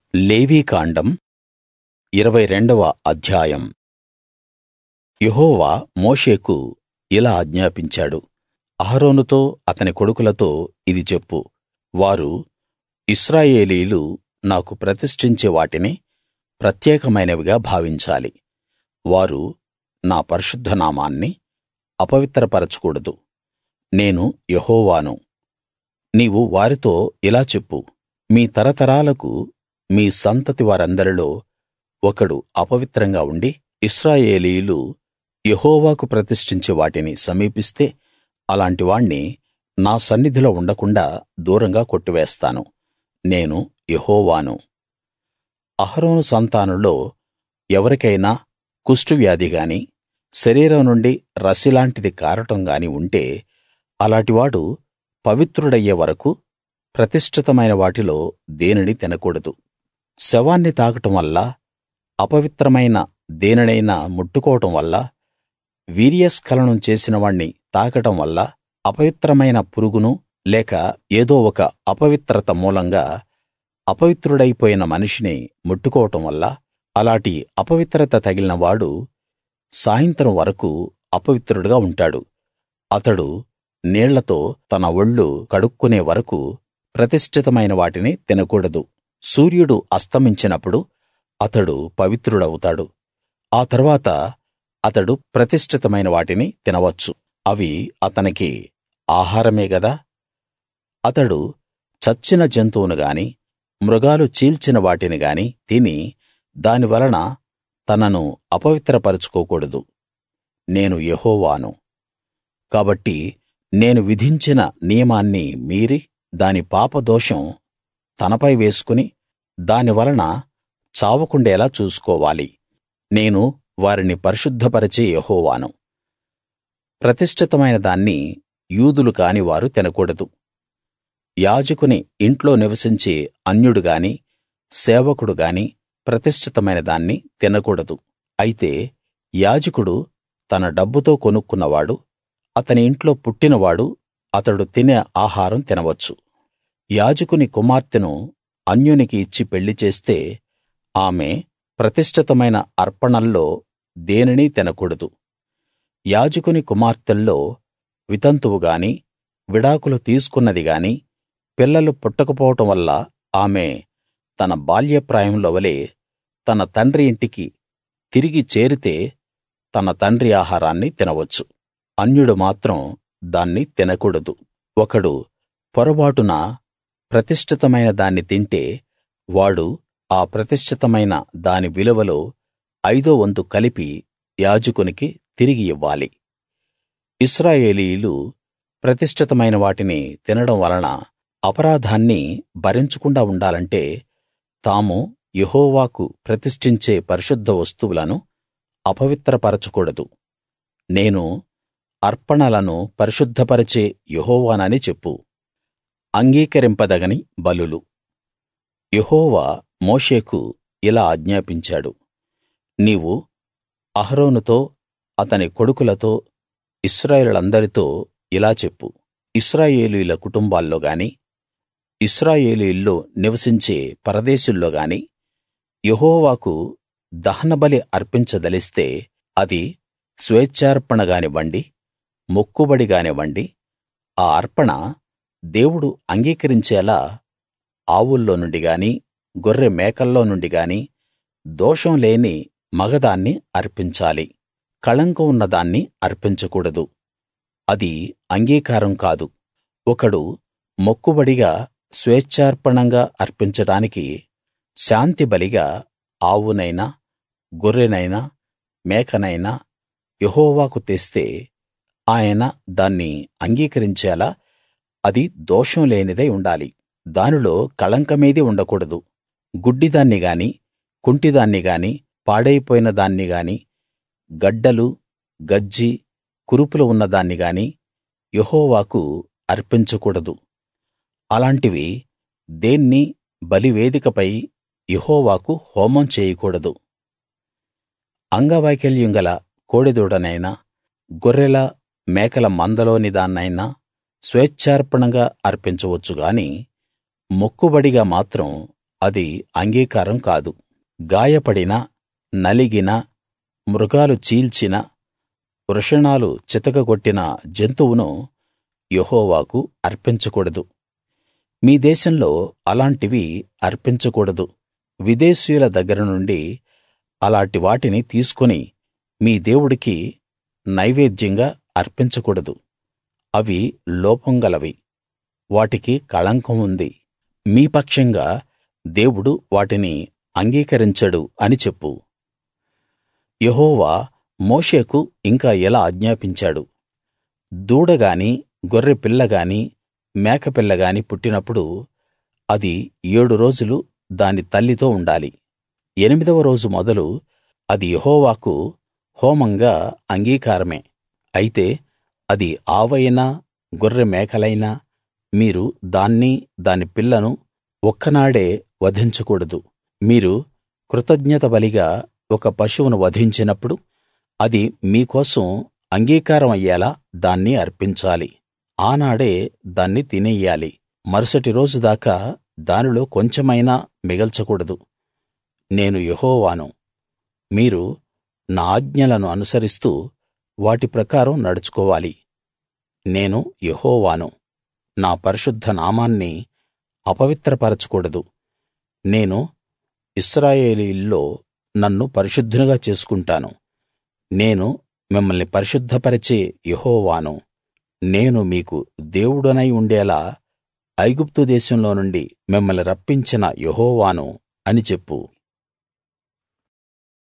లేవీకాండం ఇరవై రెండవ అధ్యాయం యెహోవా మోషేకు ఇలా ఆజ్ఞాపించాడు అహరోనుతో అతని కొడుకులతో ఇది చెప్పు వారు ఇశ్రాయేలీయులు నాకు ప్రతిష్ఠించే వాటిని ప్రత్యేకమైనవిగా భావించాలి వారు నా పరిశుద్ధ నామాన్ని అపవిత్రపరచకూడదు నేను యెహోవాను నీవు వారితో ఇలా చెప్పు మీ తరతరాలకు మీ సంతతి వారందరిలో ఒకడు అపవిత్రంగా ఉండి ఇశ్రాయేలీయులు యెహోవాకు ప్రతిష్ఠించే వాటిని సమీపిస్తే అలాంటి వాణ్ణి నా సన్నిధిలో ఉండకుండాా దూరంగా కొట్టివేస్తాను నేను యెహోవాను అహరోను సంతానంలో ఎవరికైనా కుష్టువ్యాధి గాని శరీరం నుండి రసిలాంటిది కారడం గాని ఉంటే అలాటివాడు పవిత్రుడయ్యే వరకూ ప్రతిష్ఠితమైన వాటిలో దేనినీ తినకూడదు శవాన్ని తాకడం వల్ల అపవిత్రమైన దేనినైనా ముట్టుకోవడం వల్ల వీర్యస్ఖలనం చేసిన వాణ్ణి తాకడం వల్ల అపవిత్రమైన పురుగును లేక ఏదో ఒక అపవిత్రత మూలంగా అపవిత్రుడైపోయిన మనిషిని ముట్టుకోవడం వల్ల అలాటి అపవిత్రత తగిలిన వాడు సాయంత్రం వరకూ అపవిత్రుడుగా ఉంటాడు అతడు నీళ్లతో తన ఒళ్ళు కడుక్కునే వరకూ ప్రతిష్ఠితమైన వాటిని తినకూడదు సూర్యుడు అస్తమించినప్పుడు అతడు పవిత్రుడవుతాడు ఆ తర్వాత అతడు ప్రతిష్ఠితమైన వాటిని తినవచ్చు అవి అతనికి ఆహారమే గదా అతడు చచ్చిన జంతువును గాని మృగాలు చీల్చిన వాటిని గాని తిని దాని వలన తనను అపవిత్రపరచుకోకూడదు నేను యెహోవాను కాబట్టి నేను విధించిన నియమాన్ని మీరి దాని పాపదోషం తనపై వేసుకుని దాని వలన చావకుండేలా చూసుకోవాలి నేను వారిని పరిశుద్ధపరిచే యెహోవాను ప్రతిష్ఠితమైన దాన్ని యూదులు కాని వారు తినకూడదు యాజకుని ఇంట్లో నివసించే అన్యుడు గాని సేవకుడు గాని ప్రతిష్ఠితమైన దాన్ని తినకూడదు అయితే యాజకుడు తన డబ్బుతో కొనుక్కున్నవాడు అతని ఇంట్లో పుట్టినవాడు అతడు తినే ఆహారం తినవచ్చు యాజకుని కుమార్తెను అన్యునికి ఇచ్చి పెళ్లి చేస్తే ఆమె ప్రతిష్ఠితమైన అర్పణల్లో దేనినీ తినకూడదు యాజకుని కుమార్తెల్లో వితంతువు గాని విడాకులు తీసుకున్నది గాని పిల్లలు పుట్టకపోవడం వల్ల ఆమె తన బాల్యప్రాయంలో వలె తన తండ్రి ఇంటికి తిరిగి చేరితే తన తండ్రి ఆహారాన్ని తినవచ్చు అన్యుడు మాత్రం దాన్ని తినకూడదు ఒకడు పొరబాటున ప్రతిష్ఠితమైన దాన్ని తింటే వాడు ఆ ప్రతిష్ఠితమైన దాని విలువలో ఐదో వంతు కలిపి యాజకునికి తిరిగి ఇవ్వాలి ఇశ్రాయేలీయులు ప్రతిష్ఠితమైన వాటిని తినడం వలన అపరాధాన్ని భరించకుండా ఉండాలంటే తాము యెహోవాకు ప్రతిష్ఠించే పరిశుద్ధ వస్తువులను అపవిత్రపరచకూడదు నేను అర్పణలను పరిశుద్ధపరిచే యెహోవానని చెప్పు అంగీకరింపదగని బలులు యెహోవా మోషేకు ఇలా ఆజ్ఞాపించాడు నీవు అహరోనుతో అతని కొడుకులతో ఇశ్రాయేలులందరితో ఇలా చెప్పు ఇశ్రాయేలీయుల కుటుంబాల్లో గాని ఇశ్రాయేలీయుల్లో నివసించే పరదేశుల్లో గాని యెహోవాకు దహనబలి అర్పించదలిస్తే అది స్వేచ్ఛార్పణ గానివ్వండి మొక్కుబడి గానివ్వండి ఆ అర్పణ దేవుడు అంగీకరించేలా ఆవుల్లో నుండి గాని గొర్రె మేకల్లో నుండి గాని దోషం లేని మగదాన్ని అర్పించాలి కళంకం ఉన్న దాన్ని అర్పించకూడదు అది అంగీకారం కాదు ఒకడు మొక్కుబడిగా స్వేచ్ఛార్పణంగా అర్పించడానికి శాంతిబలిగా ఆవునైనా గొర్రెనైనా మేకనైనా యెహోవాకు తెస్తే ఆయన దాన్ని అంగీకరించేలా అది దోషం లేనిదై ఉండాలి దానిలో కళంకమేదీ ఉండకూడదు గుడ్డిదాన్ని గాని కుంటిదాన్ని గాని పాడైపోయిన దాన్ని గాని గడ్డలు గజ్జి కురుపులు ఉన్న దాన్ని గాని యెహోవాకు అర్పించకూడదు అలాంటివి దేన్నీ బలివేదికపై యెహోవాకు హోమం చేయకూడదు అంగవైకల్యం గల కోడెదూడనైనా గొర్రెల మేకల మందలోని దాన్నైనా స్వేచ్ఛార్పణగా అర్పించవచ్చు గాని మొక్కుబడిగా మాత్రం అది అంగీకారం కాదు గాయపడిన నలిగిన మృగాలు చీల్చిన వృషణాలు చితకగొట్టిన జంతువును యెహోవాకు అర్పించకూడదు మీ దేశంలో అలాంటివి అర్పించకూడదు విదేశీయుల దగ్గర నుండి అలాటి వాటిని తీసుకుని మీ దేవుడికి నైవేద్యంగా అర్పించకూడదు అవి లోపం గలవి వాటికి కళంకం ఉంది మీ పక్షంగా దేవుడు వాటిని అంగీకరించడు అని చెప్పు యెహోవా మోషేకు ఇంకా ఇలా ఆజ్ఞాపించాడు దూడ గాని గొర్రె పిల్ల గాని మేకపిల్ల గాని పుట్టినప్పుడు అది ఏడు రోజులు దాని తల్లితో ఉండాలి ఎనిమిదవ రోజు మొదలు అది యెహోవాకు హోమంగా అంగీకారమే అయితే అది ఆవైనా గొర్రె మేకలైనా మీరు దాన్ని దాని పిల్లను ఒక్కనాడే వధించకూడదు మీరు కృతజ్ఞత బలిగా ఒక పశువును వధించినప్పుడు అది మీకోసం అంగీకారం అయ్యేలా దాన్ని అర్పించాలి ఆనాడే దాన్ని తినెయ్యాలి మరుసటి రోజు దాకా దానిలో కొంచెమైనా మిగల్చకూడదు నేను యెహోవాను మీరు నా ఆజ్ఞలను అనుసరిస్తూ వాటి ప్రకారం నడుచుకోవాలి నేను యెహోవాను నా పరిశుద్ధ నామాన్ని అపవిత్రపరచకూడదు నేను ఇశ్రాయేలీయుల్లో నన్ను పరిశుద్ధునిగా చేసుకుంటాను నేను మిమ్మల్ని పరిశుద్ధపరిచే యెహోవాను నేను మీకు దేవుడనై ఉండేలా ఐగుప్తు దేశంలో నుండి మిమ్మల్ని రప్పించిన యెహోవాను అని చెప్పు